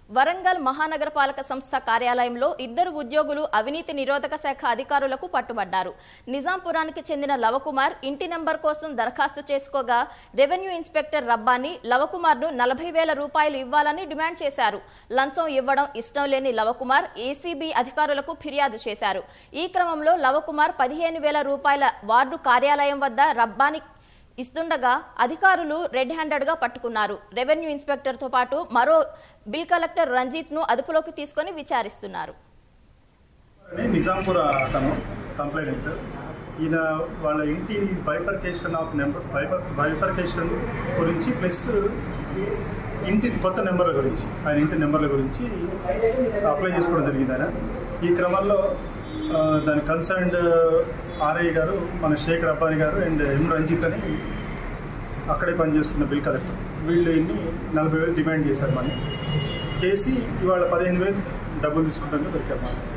వరంగల్ మహానగరపాలక సంస్థ కార్యాలయంలో ఇద్దరు ఉద్యోగులు అవినీతి నిరోధక శాఖ అధికారులకు పట్టుబడ్డారు నిజాంపురానికి చెందిన లవకుమార్ ఇంటి నెంబర్ కోసం దరఖాస్తు చేసుకోగా రెవెన్యూ ఇన్స్పెక్టర్ రబ్బాని లవకుమార్ను నలభై వేల రూపాయలు ఇవ్వాలని డిమాండ్ చేశారు లంచం ఇవ్వడం ఇష్టం లేని లవకుమార్ ఏసీబీ అధికారులకు ఫిర్యాదు చేశారు ఈ క్రమంలో లవకుమార్ పదిహేను వేల రూపాయల వార్డు కార్యాలయం వద్ద రబ్బాని ఇస్తుండగా అధికారులు రెడ్ హ్యాండెడ్ గా పట్టుకున్నారు రెవెన్యూ ఇన్స్పెక్టర్ తో పాటు మరో బిల్ కలెక్టర్ రంజిత్ ను అదుపులోకి తీసుకొని విచారిస్తున్నారు అని నిజాంపూర్ అతను కంప్లైంట్ ఈయన వాళ్ళ ఇంటి బైఫర్కేషన్ ఆఫ్ నెంబర్ బైఫర్ బైఫర్కేషన్ గురించి ప్లస్ ఇంటి కొత్త నెంబర్ల గురించి ఆయన ఇంటి నెంబర్ల గురించి అప్లై చేసుకోవడం జరిగింది ఆయన ఈ క్రమంలో ఆ, దాని కన్సర్న్డ్ ఆర్ఐ గారు మన షేక్ రబ్బాని గారు అండ్ ఎం రంజిత్ అని అక్కడే పనిచేస్తున్న బిల్ కలెక్టర్ వీళ్ళు ఇన్ని నలభై వేలు డిమాండ్ చేశారు మనీ చేసి ఇవాళ పదిహేను వేలు డబ్బులు తీసుకుంటానికి దొరికారు మనం